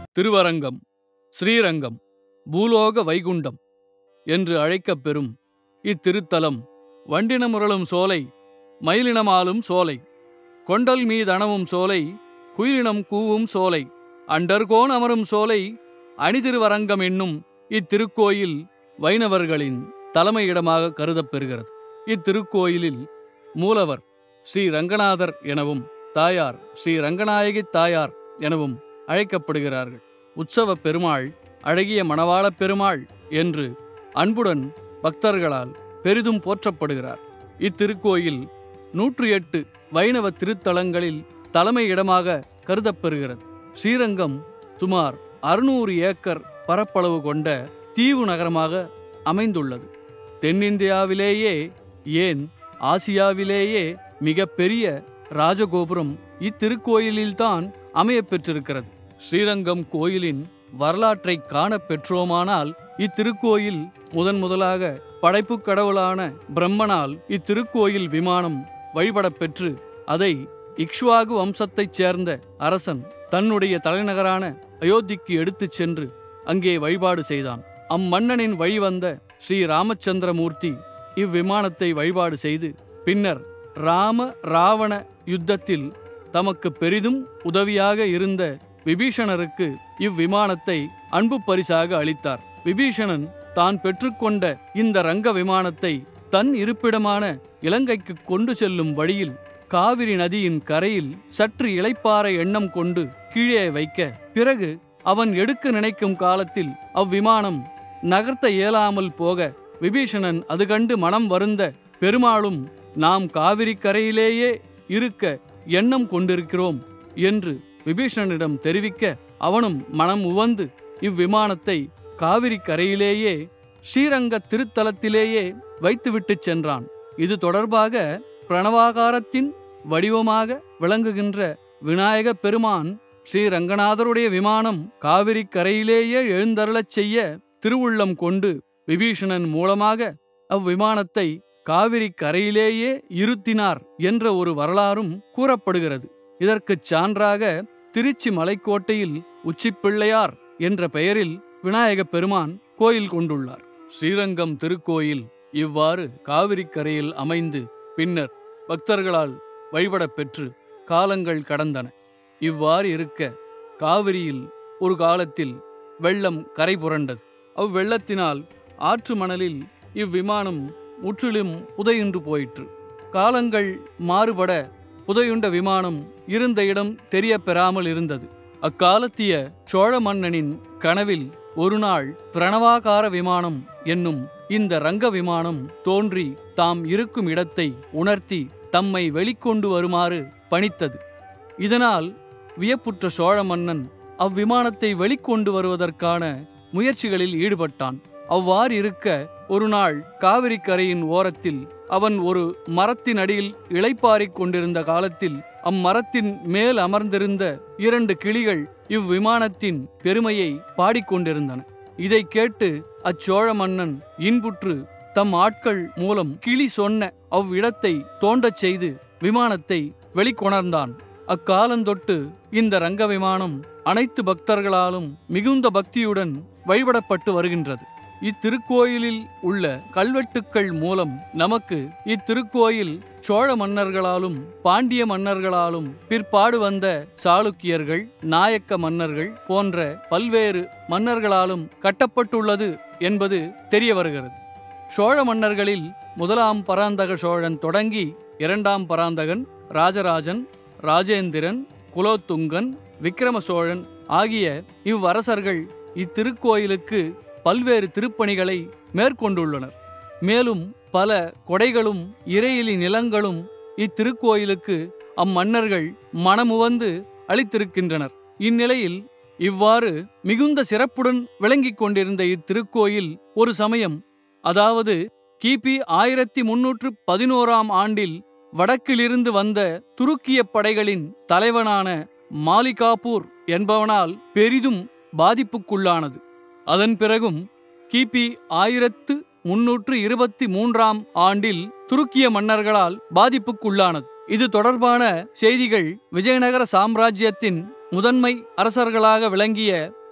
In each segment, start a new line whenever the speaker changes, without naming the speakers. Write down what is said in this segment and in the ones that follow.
திருவரங்கம் ஸ்ரீரங்கம் பூலோக வைகுண்டம் என்று அழைக்கப் பெறும் இத்திருத்தலம் வண்டினமுரளும் சோலை மயிலினமாலும் சோலை கொண்டல் மீதனவும் சோலை குயிலினம் கூவும் சோலை அண்டர்கோன் அமரும் சோலை அணிதிருவரங்கம் என்னும் இத்திருக்கோயில் வைணவர்களின் தலைமையிடமாக கருதப் பெறுகிறது இத்திருக்கோயிலில் மூலவர் ஸ்ரீ ரங்கநாதர் எனவும் தாயார் ஸ்ரீ ரங்கநாயகி தாயார் எனவும் அழைக்கப்படுகிறார்கள் உற்சவ பெருமாள் அழகிய மணவாளப் பெருமாள் என்று அன்புடன் பக்தர்களால் பெரிதும் போற்றப்படுகிறார் இத்திருக்கோயில் நூற்றி எட்டு வைணவ திருத்தலங்களில் தலைமை இடமாக கருதப்பெறுகிறது ஸ்ரீரங்கம் சுமார் அறுநூறு ஏக்கர் பரப்பளவு கொண்ட தீவு நகரமாக அமைந்துள்ளது தென்னிந்தியாவிலேயே ஏன் ஆசியாவிலேயே மிக பெரிய ராஜகோபுரம் இத்திருக்கோயிலில்தான் அமையப் பெற்றிருக்கிறது ஸ்ரீரங்கம் கோயிலின் வரலாற்றை காணப் பெற்றோமானால் இத்திருக்கோயில் முதன் முதலாக படைப்புக் கடவுளான பிரம்மனால் இத்திருக்கோயில் விமானம் வழிபடப் பெற்று அதை இக்ஷ்வாகு வம்சத்தைச் சேர்ந்த அரசன் தன்னுடைய தலைநகரான அயோத்திக்கு எடுத்துச் சென்று அங்கே வழிபாடு செய்தான் அம்மன்னனின் வழிவந்த ஸ்ரீ ராமச்சந்திரமூர்த்தி இவ்விமானத்தை வழிபாடு செய்து பின்னர் ராம ராவண யுத்தத்தில் தமக்கு பெரிதும் உதவியாக இருந்த விபீஷணருக்கு இவ்விமானத்தை அன்பு பரிசாக அளித்தார் விபீஷணன் தான் பெற்றுக்கொண்ட இந்த ரங்க விமானத்தை தன் இருப்பிடமான இலங்கைக்கு கொண்டு செல்லும் வழியில் காவிரி நதியின் கரையில் சற்று இளைப்பாற எண்ணம் கொண்டு கீழே வைக்க பிறகு அவன் எடுக்க நினைக்கும் காலத்தில் அவ்விமானம் நகர்த்த இயலாமல் போக விபீஷணன் அது கண்டு மனம் வருந்த பெருமாளும் நாம் காவிரி கரையிலேயே இருக்க எண்ணம் கொண்டிருக்கிறோம் என்று விபீஷணனிடம் தெரிவிக்க அவனும் மனம் உவந்து இவ்விமானத்தை காவிரி கரையிலேயே ஸ்ரீரங்க திருத்தலத்திலேயே வைத்துவிட்டு சென்றான் இது தொடர்பாக பிரணவாகாரத்தின் வடிவமாக விளங்குகின்ற விநாயக பெருமான் ஸ்ரீ ரங்கநாதருடைய விமானம் காவிரி கரையிலேயே எழுந்தருளச் செய்ய திருவுள்ளம் கொண்டு விபீஷணன் மூலமாக அவ்விமானத்தை காவிரி கரையிலேயே இருத்தினார் என்ற ஒரு வரலாறும் கூறப்படுகிறது இதற்குச் சான்றாக திருச்சி மலைக்கோட்டையில் உச்சிப்பிள்ளையார் என்ற பெயரில் விநாயகப் பெருமான் கோயில் கொண்டுள்ளார் ஸ்ரீரங்கம் திருக்கோயில் இவ்வாறு காவிரி கரையில் அமைந்து பின்னர் பக்தர்களால் வழிபடப் பெற்று காலங்கள் கடந்தன இவ்வாறு இருக்க காவிரியில் ஒரு காலத்தில் வெள்ளம் கரை புரண்டது அவ்வெள்ளத்தினால் ஆற்று மணலில் இவ்விமானம் முற்றிலும் புதையுண்டு போயிற்று காலங்கள் மாறுபட புதையுண்ட விமானம் இருந்த இடம் தெரிய பெறாமல் இருந்தது அக்காலத்திய சோழ மன்னனின் கனவில் ஒருநாள் பிரணவாகார விமானம் என்னும் இந்த ரங்க விமானம் தோன்றி தாம் இருக்கும் இடத்தை உணர்த்தி தம்மை வெளிக்கொண்டு வருமாறு பணித்தது இதனால் வியப்புற்ற சோழ மன்னன் அவ்விமானத்தை வெளிக்கொண்டு வருவதற்கான முயற்சிகளில் ஈடுபட்டான் அவ்வாறு இருக்க ஒரு நாள் காவிரி கரையின் ஓரத்தில் அவன் ஒரு மரத்தின் அடியில் இளைப்பாறிக் கொண்டிருந்த காலத்தில் அம்மரத்தின் மேல் அமர்ந்திருந்த இரண்டு கிளிகள் இவ்விமானத்தின் பெருமையை பாடிக்கொண்டிருந்தன இதை கேட்டு அச்சோழ மன்னன் இன்புற்று தம் ஆட்கள் மூலம் கிளி சொன்ன அவ்விடத்தை தோண்டச் செய்து விமானத்தை வெளிக்கொணர்ந்தான் அக்காலந்தொட்டு இந்த ரங்க விமானம் அனைத்து பக்தர்களாலும் மிகுந்த பக்தியுடன் வழிபடப்பட்டு வருகின்றது இத்திருக்கோயிலில் உள்ள கல்வெட்டுக்கள் மூலம் நமக்கு இத்திருக்கோயில் சோழ மன்னர்களாலும் பாண்டிய மன்னர்களாலும் பிற்பாடு வந்த சாளுக்கியர்கள் நாயக்க மன்னர்கள் போன்ற பல்வேறு மன்னர்களாலும் கட்டப்பட்டுள்ளது என்பது தெரிய வருகிறது சோழ மன்னர்களில் முதலாம் பராந்தக சோழன் தொடங்கி இரண்டாம் பராந்தகன் ராஜராஜன் ராஜேந்திரன் குலோத்துங்கன் விக்கிரம சோழன் ஆகிய இவ்வரசர்கள் இத்திருக்கோயிலுக்கு பல்வேறு திருப்பணிகளை மேற்கொண்டுள்ளனர் மேலும் பல கொடைகளும் இறையிலி நிலங்களும் இத்திருக்கோயிலுக்கு அம்மன்னர்கள் மனமுவந்து அளித்திருக்கின்றனர் இந்நிலையில் இவ்வாறு மிகுந்த சிறப்புடன் விளங்கிக் கொண்டிருந்த இத்திருக்கோயில் ஒரு சமயம் அதாவது கிபி ஆயிரத்தி முன்னூற்று பதினோராம் ஆண்டில் வடக்கிலிருந்து வந்த துருக்கிய படைகளின் தலைவனான மாலிகாபூர் என்பவனால் பெரிதும் பாதிப்புக்குள்ளானது அதன் பிறகும் கிபி ஆயிரத்து முன்னூற்று இருபத்தி மூன்றாம் ஆண்டில் துருக்கிய மன்னர்களால் பாதிப்புக்குள்ளானது இது தொடர்பான செய்திகள் விஜயநகர சாம்ராஜ்யத்தின் முதன்மை அரசர்களாக விளங்கிய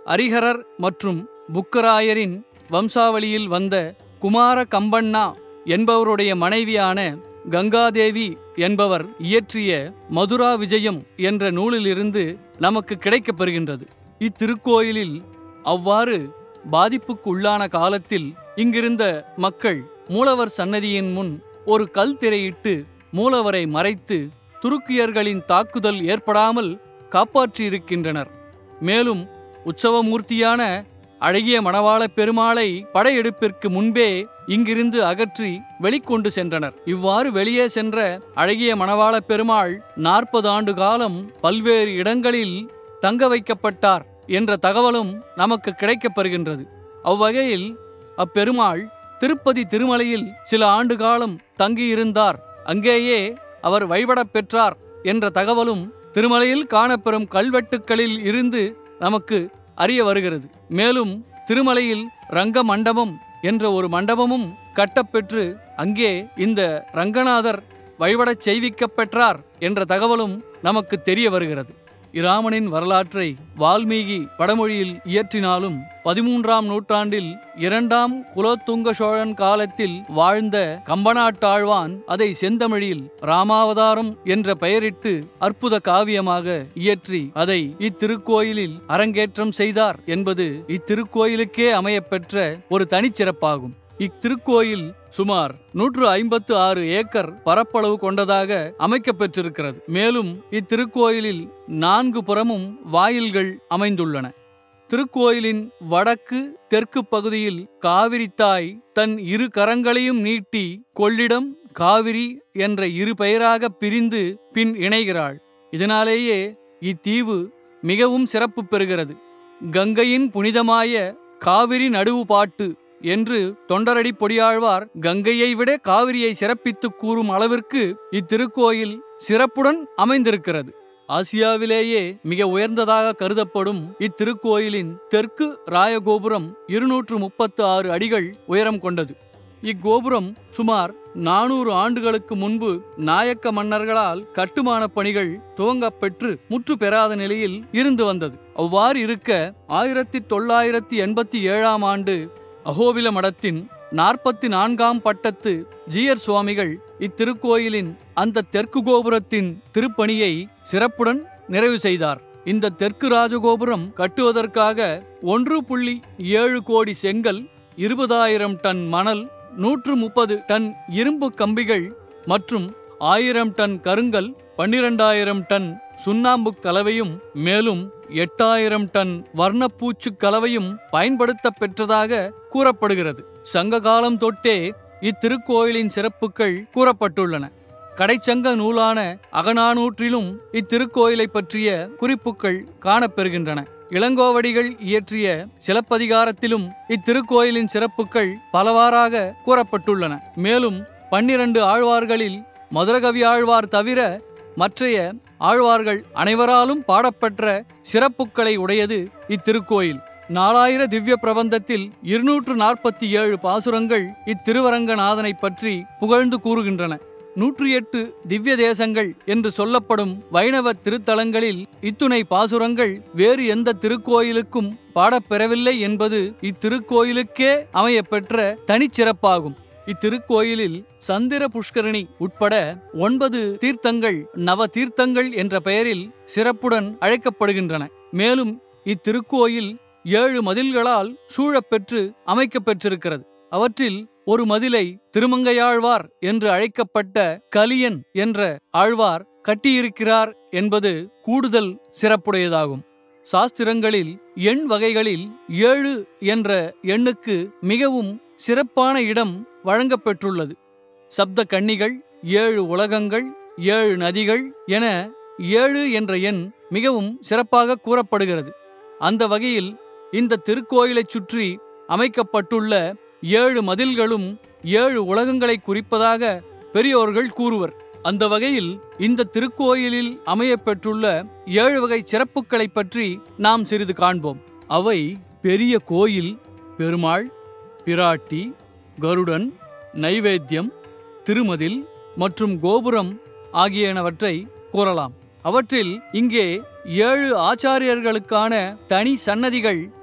அரிஹரர் மற்றும் புக்கராயரின் வம்சாவளியில் வந்த குமார கம்பண்ணா என்பவருடைய மனைவியான கங்காதேவி என்பவர் இயற்றிய மதுரா விஜயம் என்ற நூலிலிருந்து நமக்கு கிடைக்கப் பெறுகின்றது இத்திருக்கோயிலில் அவ்வாறு பாதிப்புக்கு உள்ளான காலத்தில் இங்கிருந்த மக்கள் மூலவர் சன்னதியின் முன் ஒரு கல் திரையிட்டு மூலவரை மறைத்து துருக்கியர்களின் தாக்குதல் ஏற்படாமல் காப்பாற்றியிருக்கின்றனர் மேலும் உற்சவமூர்த்தியான அழகிய மணவாள பெருமாளை படையெடுப்பிற்கு முன்பே இங்கிருந்து அகற்றி வெளிக்கொண்டு சென்றனர் இவ்வாறு வெளியே சென்ற அழகிய மணவாள பெருமாள் நாற்பது ஆண்டு காலம் பல்வேறு இடங்களில் தங்க வைக்கப்பட்டார் என்ற தகவலும் நமக்கு கிடைக்கப் பெறுகின்றது அவ்வகையில் அப்பெருமாள் திருப்பதி திருமலையில் சில ஆண்டு காலம் தங்கியிருந்தார் அங்கேயே அவர் வழிபடப் பெற்றார் என்ற தகவலும் திருமலையில் காணப்பெறும் கல்வெட்டுக்களில் இருந்து நமக்கு அறிய வருகிறது மேலும் திருமலையில் ரங்க மண்டபம் என்ற ஒரு மண்டபமும் கட்டப்பெற்று அங்கே இந்த ரங்கநாதர் வழிபடச் செய்விக்கப் பெற்றார் என்ற தகவலும் நமக்கு தெரிய வருகிறது இராமனின் வரலாற்றை வால்மீகி வடமொழியில் இயற்றினாலும் பதிமூன்றாம் நூற்றாண்டில் இரண்டாம் குலோத்துங்க சோழன் காலத்தில் வாழ்ந்த கம்பநாட்டாழ்வான் அதை செந்தமிழில் ராமாவதாரம் என்ற பெயரிட்டு அற்புத காவியமாக இயற்றி அதை இத்திருக்கோயிலில் அரங்கேற்றம் செய்தார் என்பது இத்திருக்கோயிலுக்கே அமையப்பெற்ற ஒரு தனிச்சிறப்பாகும் இத்திருக்கோயில் சுமார் நூற்று ஐம்பத்து ஆறு ஏக்கர் பரப்பளவு கொண்டதாக அமைக்கப்பெற்றிருக்கிறது மேலும் இத்திருக்கோயிலில் நான்கு புறமும் வாயில்கள் அமைந்துள்ளன திருக்கோயிலின் வடக்கு தெற்கு பகுதியில் காவிரி தாய் தன் இரு கரங்களையும் நீட்டி கொள்ளிடம் காவிரி என்ற இரு பெயராக பிரிந்து பின் இணைகிறாள் இதனாலேயே இத்தீவு மிகவும் சிறப்பு பெறுகிறது கங்கையின் புனிதமாய காவிரி நடுவு பாட்டு என்று தொண்டரடி பொடியாழ்வார் கங்கையை விட காவிரியை சிறப்பித்து கூறும் அளவிற்கு இத்திருக்கோயில் சிறப்புடன் அமைந்திருக்கிறது ஆசியாவிலேயே மிக உயர்ந்ததாக கருதப்படும் இத்திருக்கோயிலின் தெற்கு ராயகோபுரம் இருநூற்று முப்பத்து ஆறு அடிகள் உயரம் கொண்டது இக்கோபுரம் சுமார் நானூறு ஆண்டுகளுக்கு முன்பு நாயக்க மன்னர்களால் கட்டுமான பணிகள் துவங்கப்பெற்று முற்று பெறாத நிலையில் இருந்து வந்தது அவ்வாறு இருக்க ஆயிரத்தி தொள்ளாயிரத்தி எண்பத்தி ஏழாம் ஆண்டு அகோபில மடத்தின் நாற்பத்தி நான்காம் பட்டத்து ஜீயர் சுவாமிகள் இத்திருக்கோயிலின் அந்த தெற்கு கோபுரத்தின் திருப்பணியை சிறப்புடன் நிறைவு செய்தார் இந்த தெற்கு ராஜகோபுரம் கட்டுவதற்காக ஒன்று புள்ளி ஏழு கோடி செங்கல் இருபதாயிரம் டன் மணல் நூற்று முப்பது டன் இரும்பு கம்பிகள் மற்றும் ஆயிரம் டன் கருங்கல் பன்னிரண்டாயிரம் டன் சுண்ணாம்பு கலவையும் மேலும் எட்டாயிரம் டன் வர்ணப்பூச்சு கலவையும் பயன்படுத்த பெற்றதாக கூறப்படுகிறது சங்க காலம் தொட்டே இத்திருக்கோயிலின் சிறப்புகள் கூறப்பட்டுள்ளன கடைச்சங்க நூலான அகநானூற்றிலும் இத்திருக்கோயிலை பற்றிய குறிப்புகள் காணப்பெறுகின்றன இளங்கோவடிகள் இயற்றிய சிலப்பதிகாரத்திலும் இத்திருக்கோயிலின் சிறப்புகள் பலவாறாக கூறப்பட்டுள்ளன மேலும் பன்னிரண்டு ஆழ்வார்களில் மதுரகவி ஆழ்வார் தவிர மற்றைய ஆழ்வார்கள் அனைவராலும் பாடப்பெற்ற சிறப்புகளை உடையது இத்திருக்கோயில் நாலாயிர திவ்ய பிரபந்தத்தில் இருநூற்று நாற்பத்தி ஏழு பாசுரங்கள் இத்திருவரங்கநாதனை பற்றி புகழ்ந்து கூறுகின்றன நூற்றி எட்டு திவ்ய தேசங்கள் என்று சொல்லப்படும் வைணவ திருத்தலங்களில் இத்துணை பாசுரங்கள் வேறு எந்த திருக்கோயிலுக்கும் பாடப்பெறவில்லை என்பது இத்திருக்கோயிலுக்கே அமையப்பெற்ற தனிச்சிறப்பாகும் இத்திருக்கோயிலில் சந்திர புஷ்கரணி உட்பட ஒன்பது தீர்த்தங்கள் நவ தீர்த்தங்கள் என்ற பெயரில் சிறப்புடன் அழைக்கப்படுகின்றன மேலும் இத்திருக்கோயில் ஏழு மதில்களால் சூழப்பெற்று அமைக்கப்பெற்றிருக்கிறது அவற்றில் ஒரு மதிலை திருமங்கையாழ்வார் என்று அழைக்கப்பட்ட கலியன் என்ற ஆழ்வார் கட்டியிருக்கிறார் என்பது கூடுதல் சிறப்புடையதாகும் சாஸ்திரங்களில் எண் வகைகளில் ஏழு என்ற எண்ணுக்கு மிகவும் சிறப்பான இடம் வழங்கப்பெற்றுள்ளது சப்த கன்னிகள் ஏழு உலகங்கள் ஏழு நதிகள் என ஏழு என்ற எண் மிகவும் சிறப்பாக கூறப்படுகிறது அந்த வகையில் இந்த திருக்கோயிலைச் சுற்றி அமைக்கப்பட்டுள்ள ஏழு மதில்களும் ஏழு உலகங்களை குறிப்பதாக பெரியோர்கள் கூறுவர் அந்த வகையில் இந்த திருக்கோயிலில் அமையப்பெற்றுள்ள ஏழு வகை சிறப்புகளைப் பற்றி நாம் சிறிது காண்போம் அவை பெரிய கோயில் பெருமாள் பிராட்டி கருடன் நைவேத்தியம் திருமதில் மற்றும் கோபுரம் ஆகியனவற்றை கூறலாம் அவற்றில் இங்கே ஏழு ஆச்சாரியர்களுக்கான தனி சன்னதிகள்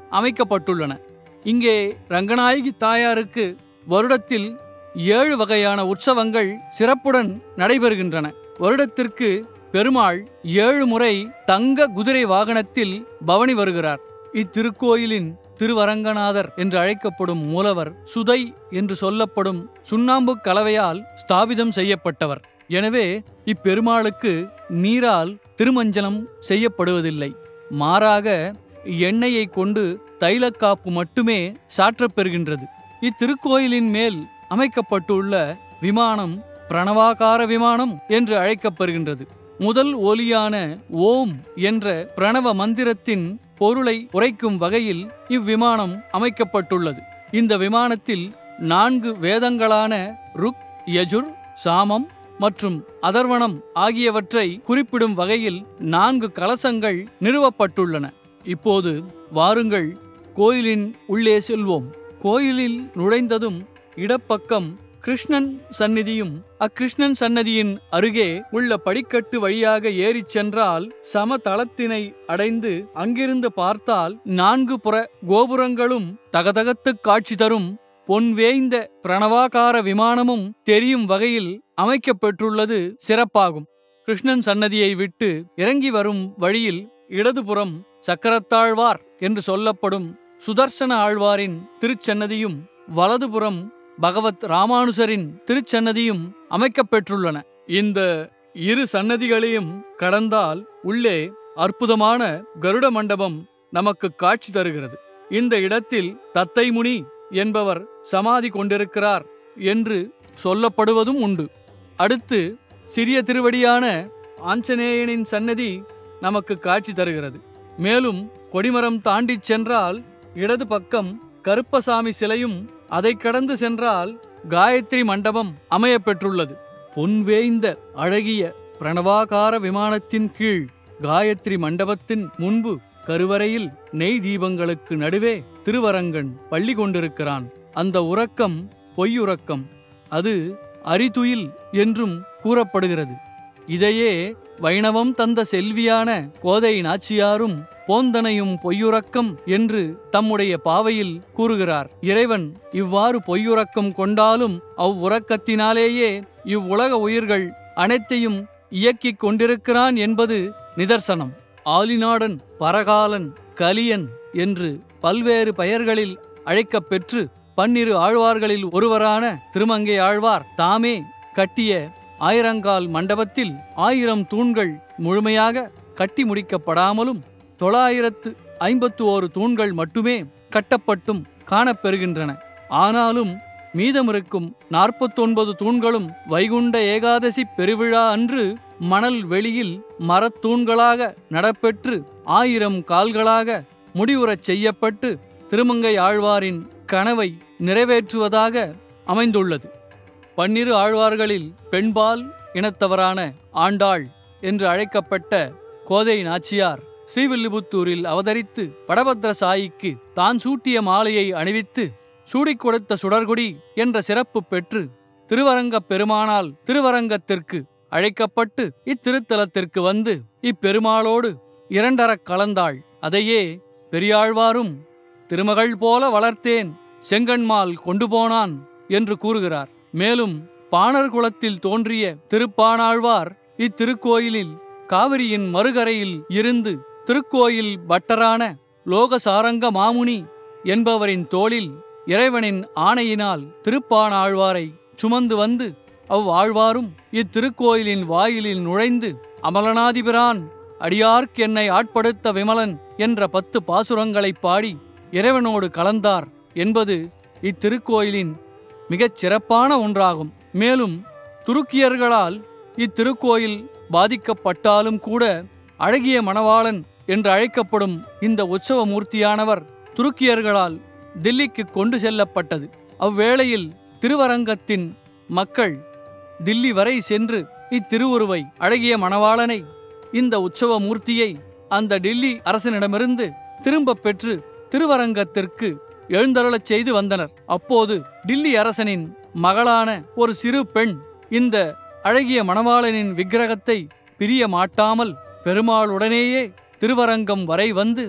அமைக்கப்பட்டுள்ளன இங்கே ரங்கநாயகி தாயாருக்கு வருடத்தில் ஏழு வகையான உற்சவங்கள் சிறப்புடன் நடைபெறுகின்றன வருடத்திற்கு பெருமாள் ஏழு முறை தங்க குதிரை வாகனத்தில் பவனி வருகிறார் இத்திருக்கோயிலின் திருவரங்கநாதர் என்று அழைக்கப்படும் மூலவர் சுதை என்று சொல்லப்படும் சுண்ணாம்பு கலவையால் ஸ்தாபிதம் செய்யப்பட்டவர் எனவே இப்பெருமாளுக்கு நீரால் திருமஞ்சனம் செய்யப்படுவதில்லை மாறாக எண்ணெயை கொண்டு தைலக்காப்பு மட்டுமே சாற்றப்பெறுகின்றது இத்திருக்கோயிலின் மேல் அமைக்கப்பட்டுள்ள விமானம் பிரணவாகார விமானம் என்று அழைக்கப்படுகின்றது முதல் ஒலியான ஓம் என்ற பிரணவ மந்திரத்தின் பொருளை உரைக்கும் வகையில் இவ்விமானம் அமைக்கப்பட்டுள்ளது இந்த விமானத்தில் நான்கு வேதங்களான ருக் யஜுர் சாமம் மற்றும் அதர்வணம் ஆகியவற்றை குறிப்பிடும் வகையில் நான்கு கலசங்கள் நிறுவப்பட்டுள்ளன இப்போது வாருங்கள் கோயிலின் உள்ளே செல்வோம் கோயிலில் நுழைந்ததும் இடப்பக்கம் கிருஷ்ணன் சந்நிதியும் அக்கிருஷ்ணன் சன்னதியின் அருகே உள்ள படிக்கட்டு வழியாக ஏறிச் சென்றால் சமதளத்தினை அடைந்து அங்கிருந்து பார்த்தால் நான்கு புற கோபுரங்களும் தகதகத்துக் காட்சி தரும் பொன்வேய்ந்த பிரணவாகார விமானமும் தெரியும் வகையில் அமைக்கப்பெற்றுள்ளது சிறப்பாகும் கிருஷ்ணன் சன்னதியை விட்டு இறங்கி வரும் வழியில் இடதுபுறம் சக்கரத்தாழ்வார் என்று சொல்லப்படும் சுதர்சன ஆழ்வாரின் திருச்சன்னதியும் வலதுபுறம் பகவத் ராமானுசரின் திருச்சன்னதியும் அமைக்கப்பெற்றுள்ளன இந்த இரு சன்னதிகளையும் கடந்தால் உள்ளே அற்புதமான கருட மண்டபம் நமக்கு காட்சி தருகிறது இந்த இடத்தில் தத்தைமுனி என்பவர் சமாதி கொண்டிருக்கிறார் என்று சொல்லப்படுவதும் உண்டு அடுத்து சிறிய திருவடியான ஆஞ்சநேயனின் சன்னதி நமக்கு காட்சி தருகிறது மேலும் கொடிமரம் தாண்டிச் சென்றால் இடது பக்கம் கருப்பசாமி சிலையும் அதை கடந்து சென்றால் காயத்ரி மண்டபம் அமையப்பெற்றுள்ளது பொன்வேய்ந்த அழகிய பிரணவாகார விமானத்தின் கீழ் காயத்ரி மண்டபத்தின் முன்பு கருவறையில் நெய் தீபங்களுக்கு நடுவே திருவரங்கன் பள்ளி கொண்டிருக்கிறான் அந்த உறக்கம் பொய்யுறக்கம் அது அரிதுயில் என்றும் கூறப்படுகிறது இதையே வைணவம் தந்த செல்வியான கோதை நாச்சியாரும் போந்தனையும் பொய்யுறக்கம் என்று தம்முடைய பாவையில் கூறுகிறார் இறைவன் இவ்வாறு பொய்யுறக்கம் கொண்டாலும் அவ்வுறக்கத்தினாலேயே இவ்வுலக உயிர்கள் அனைத்தையும் இயக்கிக் கொண்டிருக்கிறான் என்பது நிதர்சனம் ஆலிநாடன் பரகாலன் கலியன் என்று பல்வேறு பெயர்களில் அழைக்கப் பெற்று பன்னிரு ஆழ்வார்களில் ஒருவரான திருமங்கை ஆழ்வார் தாமே கட்டிய ஆயிரங்கால் மண்டபத்தில் ஆயிரம் தூண்கள் முழுமையாக கட்டி முடிக்கப்படாமலும் தொள்ளாயிரத்து ஐம்பத்து ஓரு தூண்கள் மட்டுமே கட்டப்பட்டும் காணப்பெறுகின்றன ஆனாலும் மீதமிருக்கும் நாற்பத்தொன்பது தூண்களும் வைகுண்ட ஏகாதசி பெருவிழா அன்று மணல் வெளியில் மரத்தூண்களாக நடப்பெற்று ஆயிரம் கால்களாக முடிவுறச் செய்யப்பட்டு திருமங்கை ஆழ்வாரின் கனவை நிறைவேற்றுவதாக அமைந்துள்ளது பன்னிரு ஆழ்வார்களில் பெண்பால் இனத்தவரான ஆண்டாள் என்று அழைக்கப்பட்ட கோதை நாச்சியார் ஸ்ரீவில்லிபுத்தூரில் அவதரித்து வடபத்ர சாயிக்கு தான் சூட்டிய மாலையை அணிவித்து சூடிக் கொடுத்த சுடர்குடி என்ற சிறப்பு பெற்று திருவரங்கப் பெருமானால் திருவரங்கத்திற்கு அழைக்கப்பட்டு இத்திருத்தலத்திற்கு வந்து இப்பெருமாளோடு இரண்டரக் கலந்தாள் அதையே பெரியாழ்வாரும் திருமகள் போல வளர்த்தேன் செங்கண்மால் கொண்டு போனான் என்று கூறுகிறார் மேலும் பாணர் குலத்தில் தோன்றிய திருப்பாணாழ்வார் இத்திருக்கோயிலில் காவிரியின் மறுகரையில் இருந்து திருக்கோயில் பட்டரான லோகசாரங்க மாமுனி என்பவரின் தோளில் இறைவனின் ஆணையினால் திருப்பாணாழ்வாரை சுமந்து வந்து அவ்வாழ்வாரும் இத்திருக்கோயிலின் வாயிலில் நுழைந்து அமலனாதிபிரான் அடியார்க் என்னை ஆட்படுத்த விமலன் என்ற பத்து பாசுரங்களைப் பாடி இறைவனோடு கலந்தார் என்பது இத்திருக்கோயிலின் மிகச் சிறப்பான ஒன்றாகும் மேலும் துருக்கியர்களால் இத்திருக்கோயில் பாதிக்கப்பட்டாலும் கூட அழகிய மணவாளன் என்று அழைக்கப்படும் இந்த உற்சவ மூர்த்தியானவர் துருக்கியர்களால் தில்லிக்கு கொண்டு செல்லப்பட்டது அவ்வேளையில் திருவரங்கத்தின் மக்கள் தில்லி வரை சென்று இத்திருவுருவை அழகிய மணவாளனை இந்த உற்சவ மூர்த்தியை அந்த டில்லி அரசனிடமிருந்து திரும்பப் பெற்று திருவரங்கத்திற்கு எழுந்தருளச் செய்து வந்தனர் அப்போது டில்லி அரசனின் மகளான ஒரு சிறு பெண் இந்த அழகிய மணவாளனின் விக்கிரகத்தை பிரிய மாட்டாமல் பெருமாளுடனேயே திருவரங்கம் வரை வந்து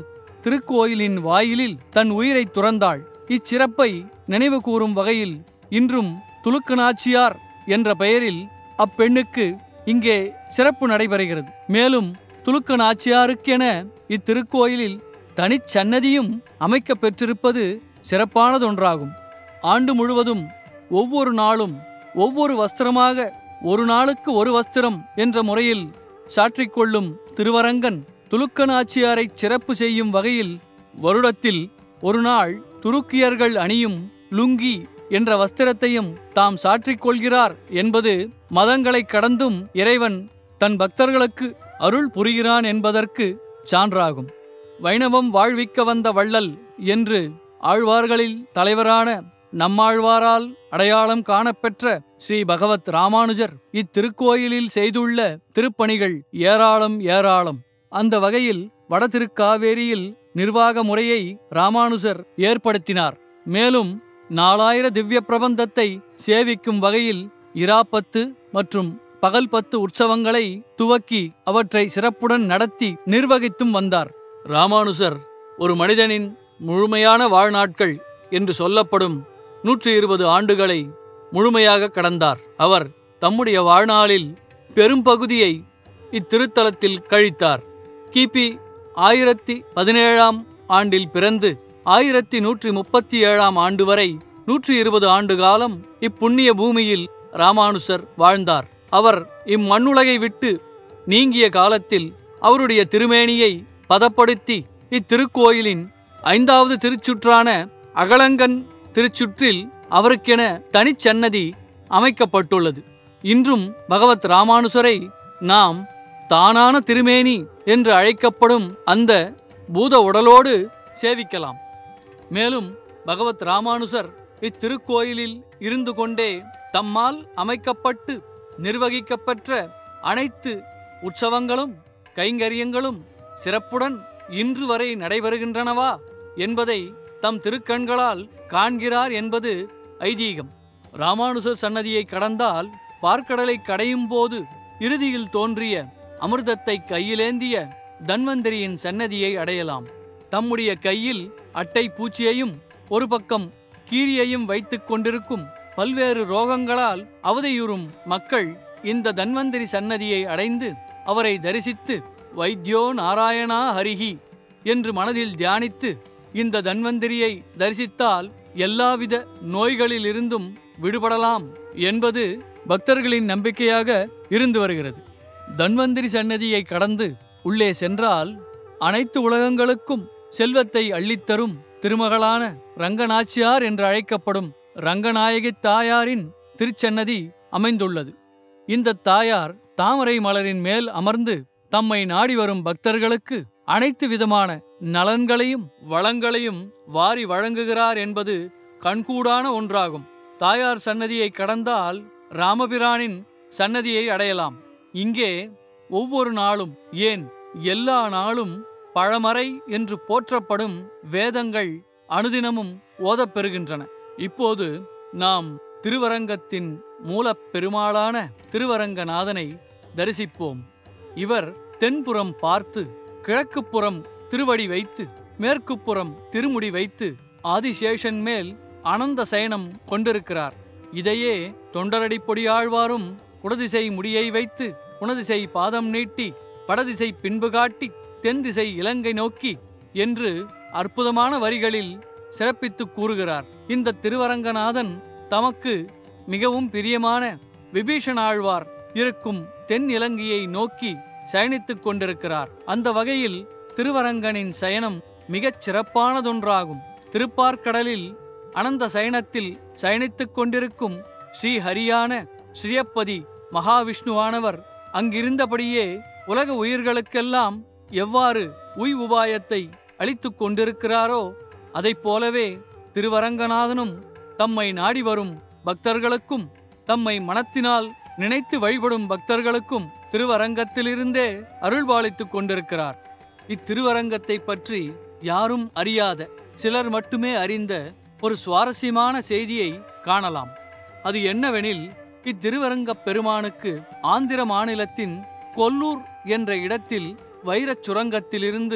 திருக்கோயிலின் வாயிலில் தன் உயிரை துறந்தாள் இச்சிறப்பை நினைவு கூறும் வகையில் இன்றும் துலுக்கு நாச்சியார் என்ற பெயரில் அப்பெண்ணுக்கு இங்கே சிறப்பு நடைபெறுகிறது மேலும் துலுக்க நாச்சியாருக்கென இத்திருக்கோயிலில் தனிச்சன்னதியும் அமைக்கப் பெற்றிருப்பது சிறப்பானதொன்றாகும் ஆண்டு முழுவதும் ஒவ்வொரு நாளும் ஒவ்வொரு வஸ்திரமாக ஒரு நாளுக்கு ஒரு வஸ்திரம் என்ற முறையில் சாற்றிக்கொள்ளும் திருவரங்கன் துலுக்க நாச்சியாரைச் சிறப்பு செய்யும் வகையில் வருடத்தில் ஒரு நாள் துருக்கியர்கள் அணியும் லுங்கி என்ற வஸ்திரத்தையும் தாம் சாற்றிக் கொள்கிறார் என்பது மதங்களை கடந்தும் இறைவன் தன் பக்தர்களுக்கு அருள் புரிகிறான் என்பதற்கு சான்றாகும் வைணவம் வாழ்விக்க வந்த வள்ளல் என்று ஆழ்வார்களில் தலைவரான நம்மாழ்வாரால் அடையாளம் காணப்பெற்ற ஸ்ரீ பகவத் ராமானுஜர் இத்திருக்கோயிலில் செய்துள்ள திருப்பணிகள் ஏராளம் ஏராளம் அந்த வகையில் வடதிருக்காவேரியில் நிர்வாக முறையை ராமானுஜர் ஏற்படுத்தினார் மேலும் நாலாயிர திவ்ய பிரபந்தத்தை சேவிக்கும் வகையில் இராப்பத்து மற்றும் பகல் பத்து உற்சவங்களை துவக்கி அவற்றை சிறப்புடன் நடத்தி நிர்வகித்தும் வந்தார் ராமானுஜர் ஒரு மனிதனின் முழுமையான வாழ்நாட்கள் என்று சொல்லப்படும் நூற்றி இருபது ஆண்டுகளை முழுமையாக கடந்தார் அவர் தம்முடைய வாழ்நாளில் பெரும்பகுதியை இத்திருத்தலத்தில் கழித்தார் கிபி ஆயிரத்தி பதினேழாம் ஆண்டில் பிறந்து ஆயிரத்தி நூற்றி முப்பத்தி ஏழாம் ஆண்டு வரை நூற்றி இருபது ஆண்டு காலம் இப்புண்ணிய பூமியில் ராமானுசர் வாழ்ந்தார் அவர் இம்மண்ணுலகை விட்டு நீங்கிய காலத்தில் அவருடைய திருமேனியை பதப்படுத்தி இத்திருக்கோயிலின் ஐந்தாவது திருச்சுற்றான அகலங்கன் திருச்சுற்றில் அவருக்கென தனிச்சன்னதி அமைக்கப்பட்டுள்ளது இன்றும் பகவத் ராமானுசரை நாம் தானான திருமேனி என்று அழைக்கப்படும் அந்த பூத உடலோடு சேவிக்கலாம் மேலும் பகவத் ராமானுசர் இத்திருக்கோயிலில் இருந்து கொண்டே தம்மால் அமைக்கப்பட்டு நிர்வகிக்கப்பெற்ற அனைத்து உற்சவங்களும் கைங்கரியங்களும் சிறப்புடன் இன்று வரை நடைபெறுகின்றனவா என்பதை தம் திருக்கண்களால் காண்கிறார் என்பது ஐதீகம் ராமானுஜர் சன்னதியை கடந்தால் பார்க்கடலை கடையும் போது இறுதியில் தோன்றிய அமிர்தத்தை கையிலேந்திய தன்வந்திரியின் சன்னதியை அடையலாம் தம்முடைய கையில் அட்டை பூச்சியையும் ஒரு பக்கம் கீரியையும் வைத்துக் கொண்டிருக்கும் பல்வேறு ரோகங்களால் அவதியுறும் மக்கள் இந்த தன்வந்திரி சன்னதியை அடைந்து அவரை தரிசித்து வைத்யோ நாராயணா ஹரிஹி என்று மனதில் தியானித்து இந்த தன்வந்திரியை தரிசித்தால் எல்லாவித நோய்களிலிருந்தும் விடுபடலாம் என்பது பக்தர்களின் நம்பிக்கையாக இருந்து வருகிறது தன்வந்திரி சன்னதியை கடந்து உள்ளே சென்றால் அனைத்து உலகங்களுக்கும் செல்வத்தை அள்ளித்தரும் திருமகளான ரங்கநாச்சியார் என்று அழைக்கப்படும் ரங்கநாயகி தாயாரின் திருச்சன்னதி அமைந்துள்ளது இந்த தாயார் தாமரை மலரின் மேல் அமர்ந்து தம்மை நாடி வரும் பக்தர்களுக்கு அனைத்து விதமான நலன்களையும் வளங்களையும் வாரி வழங்குகிறார் என்பது கண்கூடான ஒன்றாகும் தாயார் சன்னதியை கடந்தால் ராமபிரானின் சன்னதியை அடையலாம் இங்கே ஒவ்வொரு நாளும் ஏன் எல்லா நாளும் பழமறை என்று போற்றப்படும் வேதங்கள் அனுதினமும் ஓதப்பெறுகின்றன இப்போது நாம் திருவரங்கத்தின் மூலப் பெருமாளான திருவரங்கநாதனை தரிசிப்போம் இவர் தென்புறம் பார்த்து கிழக்குப்புறம் திருவடி வைத்து மேற்குப்புறம் திருமுடி வைத்து ஆதிசேஷன் மேல் அனந்த சயனம் கொண்டிருக்கிறார் இதையே தொண்டரடி பொடியாழ்வாரும் குடதிசை முடியை வைத்து குணதிசை பாதம் நீட்டி வடதிசை பின்பு காட்டி தென் திசை இலங்கை நோக்கி என்று அற்புதமான வரிகளில் சிறப்பித்துக் கூறுகிறார் இந்த திருவரங்கநாதன் தமக்கு மிகவும் பிரியமான விபீஷணாழ்வார் இருக்கும் தென் இலங்கையை நோக்கி சயனித்துக் கொண்டிருக்கிறார் அந்த வகையில் திருவரங்கனின் சயனம் மிகச் சிறப்பானதொன்றாகும் திருப்பார்க்கடலில் அனந்த சயனத்தில் சயனித்துக் கொண்டிருக்கும் ஸ்ரீ ஹரியான ஸ்ரீயப்பதி மகாவிஷ்ணுவானவர் அங்கிருந்தபடியே உலக உயிர்களுக்கெல்லாம் எவ்வாறு உய் உபாயத்தை அளித்துக் கொண்டிருக்கிறாரோ அதைப் போலவே திருவரங்கநாதனும் தம்மை நாடி வரும் பக்தர்களுக்கும் தம்மை மனத்தினால் நினைத்து வழிபடும் பக்தர்களுக்கும் திருவரங்கத்திலிருந்தே அருள்பாலித்துக் கொண்டிருக்கிறார் இத்திருவரங்கத்தை பற்றி யாரும் அறியாத சிலர் மட்டுமே அறிந்த ஒரு சுவாரஸ்யமான செய்தியை காணலாம் அது என்னவெனில் இத்திருவரங்கப் பெருமானுக்கு ஆந்திர மாநிலத்தின் கொல்லூர் என்ற இடத்தில் வைரச் சுரங்கத்திலிருந்து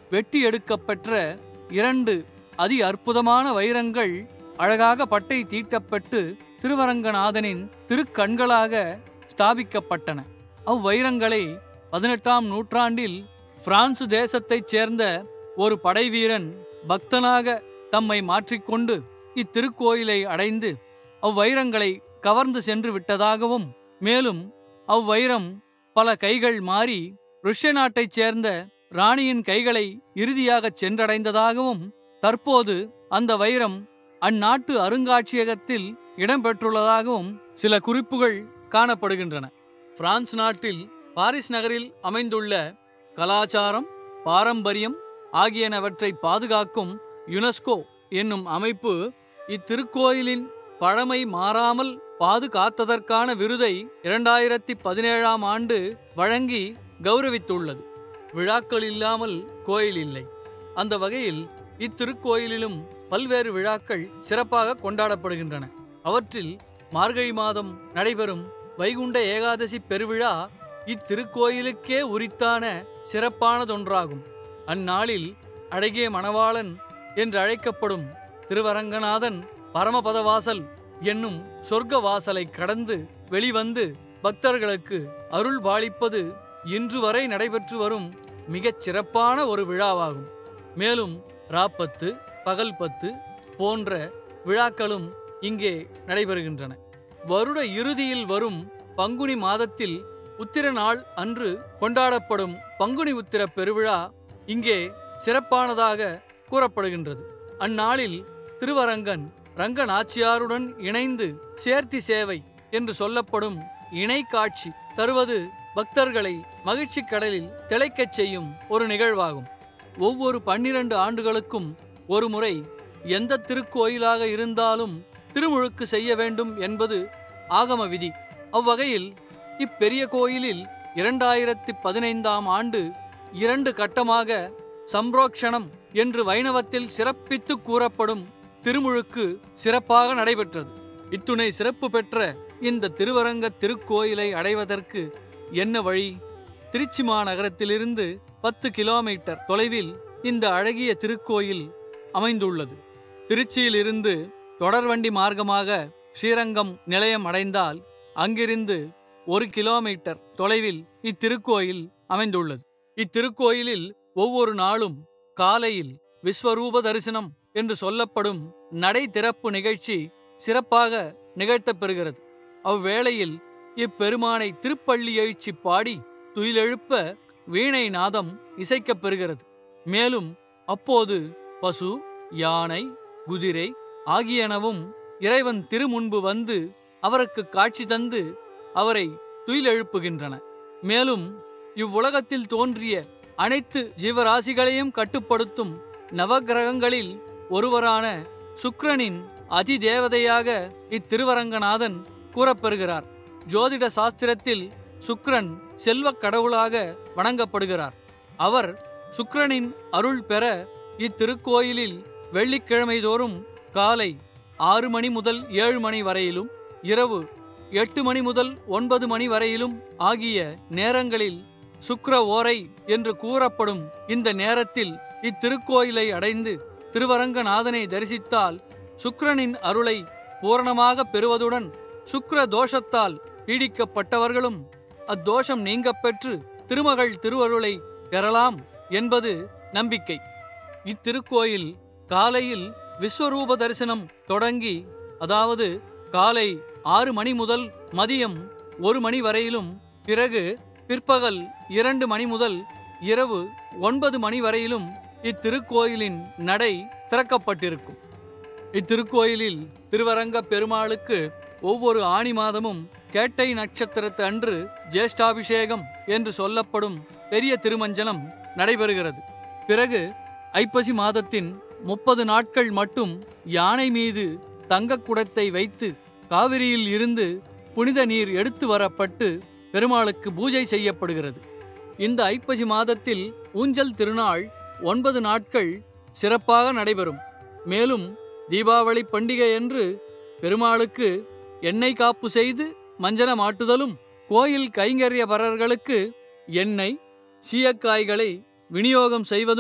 வெட்டி எடுக்கப்பெற்ற இரண்டு அதி அற்புதமான வைரங்கள் அழகாக பட்டை தீட்டப்பட்டு திருவரங்கநாதனின் திருக்கண்களாக ஸ்தாபிக்கப்பட்டன அவ்வைரங்களை பதினெட்டாம் நூற்றாண்டில் பிரான்சு தேசத்தைச் சேர்ந்த ஒரு படைவீரன் பக்தனாக தம்மை மாற்றிக்கொண்டு இத்திருக்கோயிலை அடைந்து அவ்வைரங்களை கவர்ந்து சென்று விட்டதாகவும் மேலும் அவ்வைரம் பல கைகள் மாறி ருஷ்ய நாட்டைச் சேர்ந்த ராணியின் கைகளை இறுதியாகச் சென்றடைந்ததாகவும் தற்போது அந்த வைரம் அந்நாட்டு அருங்காட்சியகத்தில் இடம்பெற்றுள்ளதாகவும் சில குறிப்புகள் காணப்படுகின்றன பிரான்ஸ் நாட்டில் பாரிஸ் நகரில் அமைந்துள்ள கலாச்சாரம் பாரம்பரியம் ஆகியனவற்றை பாதுகாக்கும் யுனெஸ்கோ என்னும் அமைப்பு இத்திருக்கோயிலின் பழமை மாறாமல் பாதுகாத்ததற்கான விருதை இரண்டாயிரத்தி பதினேழாம் ஆண்டு வழங்கி கௌரவித்துள்ளது விழாக்கள் இல்லாமல் கோயில் இல்லை அந்த வகையில் இத்திருக்கோயிலிலும் பல்வேறு விழாக்கள் சிறப்பாக கொண்டாடப்படுகின்றன அவற்றில் மார்கழி மாதம் நடைபெறும் வைகுண்ட ஏகாதசி பெருவிழா இத்திருக்கோயிலுக்கே உரித்தான சிறப்பானதொன்றாகும் அந்நாளில் அழகிய மணவாளன் என்று அழைக்கப்படும் திருவரங்கநாதன் பரமபதவாசல் என்னும் சொர்க்க வாசலை கடந்து வெளிவந்து பக்தர்களுக்கு அருள் பாலிப்பது இன்று வரை நடைபெற்று வரும் மிகச் சிறப்பான ஒரு விழாவாகும் மேலும் ராப்பத்து பகல் பத்து போன்ற விழாக்களும் இங்கே நடைபெறுகின்றன வருட இறுதியில் வரும் பங்குனி மாதத்தில் உத்திர நாள் அன்று கொண்டாடப்படும் பங்குனி உத்திர பெருவிழா இங்கே சிறப்பானதாக கூறப்படுகின்றது அந்நாளில் திருவரங்கன் ரங்கநாச்சியாருடன் இணைந்து சேர்த்தி சேவை என்று சொல்லப்படும் இணை காட்சி தருவது பக்தர்களை மகிழ்ச்சி கடலில் திளைக்கச் செய்யும் ஒரு நிகழ்வாகும் ஒவ்வொரு பன்னிரண்டு ஆண்டுகளுக்கும் ஒரு முறை எந்த திருக்கோயிலாக இருந்தாலும் திருமுழுக்கு செய்ய வேண்டும் என்பது ஆகம விதி அவ்வகையில் இப்பெரிய கோயிலில் இரண்டாயிரத்தி பதினைந்தாம் ஆண்டு இரண்டு கட்டமாக சம்ரோக்ஷணம் என்று வைணவத்தில் சிறப்பித்து கூறப்படும் திருமுழுக்கு சிறப்பாக நடைபெற்றது இத்துணை சிறப்பு பெற்ற இந்த திருவரங்க திருக்கோயிலை அடைவதற்கு என்ன வழி திருச்சி மாநகரத்திலிருந்து பத்து கிலோமீட்டர் தொலைவில் இந்த அழகிய திருக்கோயில் அமைந்துள்ளது திருச்சியிலிருந்து தொடர்வண்டி மார்க்கமாக ஸ்ரீரங்கம் நிலையம் அடைந்தால் அங்கிருந்து ஒரு கிலோமீட்டர் தொலைவில் இத்திருக்கோயில் அமைந்துள்ளது இத்திருக்கோயிலில் ஒவ்வொரு நாளும் காலையில் விஸ்வரூப தரிசனம் என்று சொல்லப்படும் நடை திறப்பு நிகழ்ச்சி சிறப்பாக நிகழ்த்தப்பெறுகிறது அவ்வேளையில் இப்பெருமானை திருப்பள்ளி எழுச்சி பாடி துயிலெழுப்ப வீணை நாதம் இசைக்கப் பெறுகிறது மேலும் அப்போது பசு யானை குதிரை ஆகியனவும் இறைவன் திருமுன்பு வந்து அவருக்கு காட்சி தந்து அவரை துயிலெழுப்புகின்றன மேலும் இவ்வுலகத்தில் தோன்றிய அனைத்து ஜீவராசிகளையும் கட்டுப்படுத்தும் நவக்கிரகங்களில் ஒருவரான சுக்கிரனின் அதிதேவதையாக இத்திருவரங்கநாதன் கூறப்பெறுகிறார் ஜோதிட சாஸ்திரத்தில் சுக்கிரன் செல்வக் கடவுளாக வணங்கப்படுகிறார் அவர் சுக்கிரனின் அருள் பெற இத்திருக்கோயிலில் வெள்ளிக்கிழமை தோறும் காலை ஆறு மணி முதல் ஏழு மணி வரையிலும் இரவு எட்டு மணி முதல் ஒன்பது மணி வரையிலும் ஆகிய நேரங்களில் சுக்கிர ஓரை என்று கூறப்படும் இந்த நேரத்தில் இத்திருக்கோயிலை அடைந்து திருவரங்கநாதனை தரிசித்தால் சுக்கிரனின் அருளை பூரணமாக பெறுவதுடன் சுக்கிர தோஷத்தால் பீடிக்கப்பட்டவர்களும் அத்தோஷம் நீங்கப் பெற்று திருமகள் திருவருளை பெறலாம் என்பது நம்பிக்கை இத்திருக்கோயில் காலையில் விஸ்வரூப தரிசனம் தொடங்கி அதாவது காலை ஆறு மணி முதல் மதியம் ஒரு மணி வரையிலும் பிறகு பிற்பகல் இரண்டு மணி முதல் இரவு ஒன்பது மணி வரையிலும் இத்திருக்கோயிலின் நடை திறக்கப்பட்டிருக்கும் இத்திருக்கோயிலில் திருவரங்க பெருமாளுக்கு ஒவ்வொரு ஆணி மாதமும் கேட்டை நட்சத்திரத்து அன்று ஜேஷ்டாபிஷேகம் என்று சொல்லப்படும் பெரிய திருமஞ்சனம் நடைபெறுகிறது பிறகு ஐப்பசி மாதத்தின் முப்பது நாட்கள் மட்டும் யானை மீது தங்கக் குடத்தை வைத்து காவிரியில் இருந்து புனித நீர் எடுத்து வரப்பட்டு பெருமாளுக்கு பூஜை செய்யப்படுகிறது இந்த ஐப்பசி மாதத்தில் ஊஞ்சல் திருநாள் ஒன்பது நாட்கள் சிறப்பாக நடைபெறும் மேலும் தீபாவளி பண்டிகையன்று பெருமாளுக்கு எண்ணெய் காப்பு செய்து மஞ்சன மாட்டுதலும் கோயில் கைங்கரியபரர்களுக்கு எண்ணெய் சீயக்காய்களை விநியோகம் செய்வதும்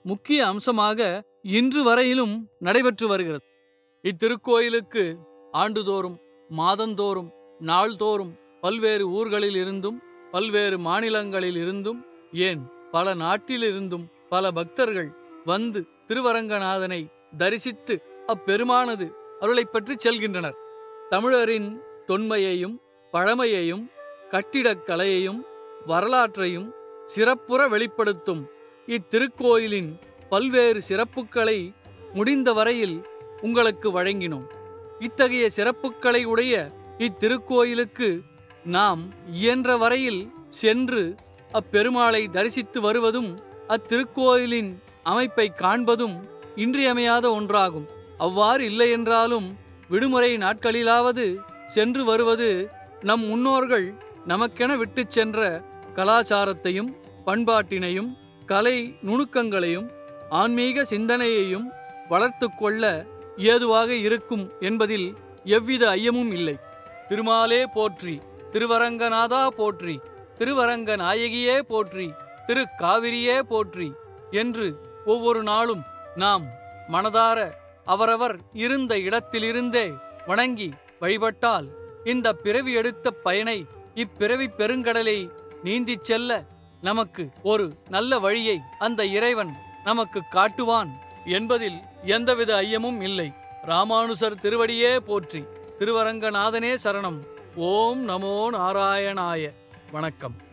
முக்கிய அம்சமாக இன்று வரையிலும் நடைபெற்று வருகிறது இத்திருக்கோயிலுக்கு ஆண்டுதோறும் மாதந்தோறும் நாள்தோறும் பல்வேறு ஊர்களில் இருந்தும் பல்வேறு மாநிலங்களில் இருந்தும் ஏன் பல நாட்டிலிருந்தும் பல பக்தர்கள் வந்து திருவரங்கநாதனை தரிசித்து அப்பெருமானது அருளைப் பற்றி செல்கின்றனர் தமிழரின் தொன்மையையும் பழமையையும் கட்டிடக்கலையையும் வரலாற்றையும் சிறப்புற வெளிப்படுத்தும் இத்திருக்கோயிலின் பல்வேறு சிறப்புகளை முடிந்த வரையில் உங்களுக்கு வழங்கினோம் இத்தகைய சிறப்புகளை உடைய இத்திருக்கோயிலுக்கு நாம் இயன்ற வரையில் சென்று அப்பெருமாளை தரிசித்து வருவதும் அத்திருக்கோயிலின் அமைப்பை காண்பதும் இன்றியமையாத ஒன்றாகும் அவ்வாறு இல்லையென்றாலும் விடுமுறை நாட்களிலாவது சென்று வருவது நம் முன்னோர்கள் நமக்கென விட்டுச் சென்ற கலாச்சாரத்தையும் பண்பாட்டினையும் கலை நுணுக்கங்களையும் ஆன்மீக சிந்தனையையும் வளர்த்து கொள்ள ஏதுவாக இருக்கும் என்பதில் எவ்வித ஐயமும் இல்லை திருமாலே போற்றி திருவரங்கநாதா போற்றி திருவரங்க நாயகியே போற்றி திரு காவிரியே போற்றி என்று ஒவ்வொரு நாளும் நாம் மனதார அவரவர் இருந்த இடத்திலிருந்தே வணங்கி வழிபட்டால் இந்த பிறவி எடுத்த பயனை இப்பிறவி பெருங்கடலை நீந்திச் செல்ல நமக்கு ஒரு நல்ல வழியை அந்த இறைவன் நமக்கு காட்டுவான் என்பதில் எந்தவித ஐயமும் இல்லை ராமானுசர் திருவடியே போற்றி திருவரங்கநாதனே சரணம் ஓம் நமோ நாராயணாய வணக்கம்